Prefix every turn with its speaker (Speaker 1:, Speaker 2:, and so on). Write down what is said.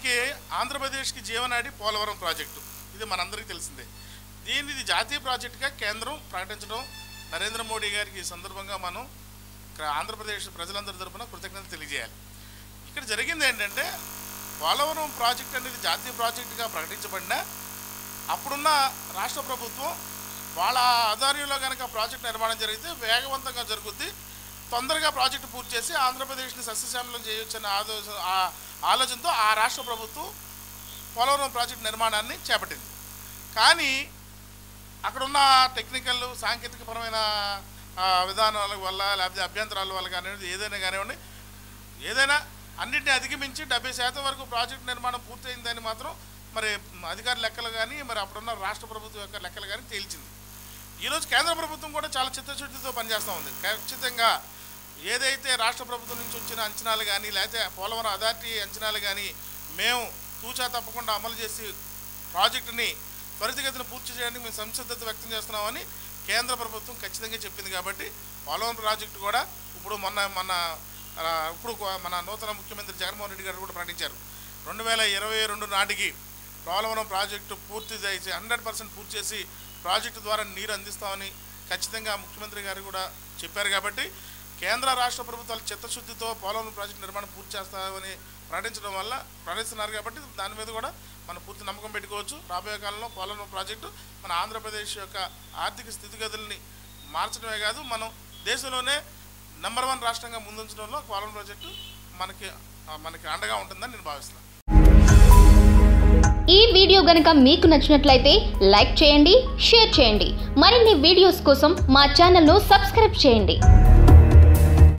Speaker 1: మనకి ఆంధ్రప్రదేశ్కి జీవనాడి పోలవరం ప్రాజెక్టు ఇది మనందరికీ తెలిసిందే దీన్ని ఇది జాతీయ ప్రాజెక్టుగా కేంద్రం ప్రకటించడం నరేంద్ర మోడీ గారికి ఈ సందర్భంగా మనం ఇక్కడ ఆంధ్రప్రదేశ్ ప్రజలందరి తరపున కృతజ్ఞతలు తెలియజేయాలి ఇక్కడ జరిగింది ఏంటంటే పోలవరం ప్రాజెక్ట్ అనేది జాతీయ ప్రాజెక్టుగా ప్రకటించబడినా అప్పుడున్న రాష్ట్ర ప్రభుత్వం వాళ్ళ ఆధ్వర్యంలో కనుక ప్రాజెక్ట్ నిర్మాణం జరిగితే వేగవంతంగా జరుగుద్ది తొందరగా ప్రాజెక్టు పూర్తి చేసి ఆంధ్రప్రదేశ్ని సస్యశ్యామలం చేయొచ్చన్న ఆలోచన ఆ- ఆలోచనతో ఆ రాష్ట్ర ప్రభుత్వం పోలవరం ప్రాజెక్టు నిర్మాణాన్ని చేపట్టింది కానీ అక్కడున్న టెక్నికల్ సాంకేతికపరమైన ఆ, విధానాల వల్ల లేకపోతే అభ్యంతరాల వల్ల కానివ్వండి ఏదైనా కానివ్వండి ఏదైనా అన్నింటినీ అధిగమించి డెబ్బై శాతం వరకు ప్రాజెక్టు నిర్మాణం పూర్తయిందని మాత్రం మరి అధికార లెక్కలు కానీ మరి అప్పుడున్న రాష్ట్ర ప్రభుత్వం యొక్క లెక్కలు కానీ తేల్చింది ఈరోజు కేంద్ర ప్రభుత్వం కూడా చాలా చిత్తశుద్ధితో పనిచేస్తూ ఉంది ఖచ్చితంగా ఏదైతే రాష్ట్ర ప్రభుత్వం నుంచి వచ్చిన అంచనాలు కానీ లేకపోతే పోలవరం అథారిటీ అంచనాలు కానీ మేము తూచా తప్పకుండా అమలు చేసి ప్రాజెక్టుని త్వరితగతిన పూర్తి చేయడానికి మేము సంసిద్ధత వ్యక్తం చేస్తున్నామని కేంద్ర ప్రభుత్వం ఖచ్చితంగా చెప్పింది కాబట్టి పోలవరం ప్రాజెక్టు కూడా ఇప్పుడు మొన్న మొన్న ఆ, ఇప్పుడు కొ- మన నూతన ముఖ్యమంత్రి జగన్మోహన్ రెడ్డి గారు కూడా ప్రకటించారు రెండు వేల ఇరవై రెండు నాటికి పోలవరం ప్రాజెక్టు పూర్తి చేసి హండ్రెడ్ పర్సెంట్ పూర్తి చేసి ప్రాజెక్టు ద్వారా నీరు అందిస్తామని ఖచ్చితంగా ముఖ్యమంత్రి గారు కూడా చెప్పారు కాబట్టి కేంద్ర రాష్ట్ర ప్రభుత్వాలు చిత్తశుద్ధితో పోలవరం ప్రాజెక్టు నిర్మాణం పూర్తి చేస్తామని ప్రకటించడం వల్ల ప్రకటిస్తున్నారు కాబట్టి దాని మీద కూడా మనం పూర్తి నమ్మకం పెట్టుకోవచ్చు రాబోయే కాలంలో పోలవరం ప్రాజెక్టు మన ఆంధ్రప్రదేశ్ యొక్క ఆర్థిక స్థితిగతుల్ని మార్చడమే కాదు మనం దేశంలోనే నెంబర్ వన్ రాష్ట్రంగా ముందుంచడంలో పోలవరం ప్రాజెక్టు మనకి ఆ, మనకి అండగా ఉంటుందని నేను భావిస్తున్నాను
Speaker 2: ఈ వీడియో గనక మీకు నచ్చినట్లయితే లైక్ చేయండి షేర్ చేయండి మరిన్ని వీడియోస్ కోసం మా ఛానల్ను సబ్స్క్రైబ్ చేయండి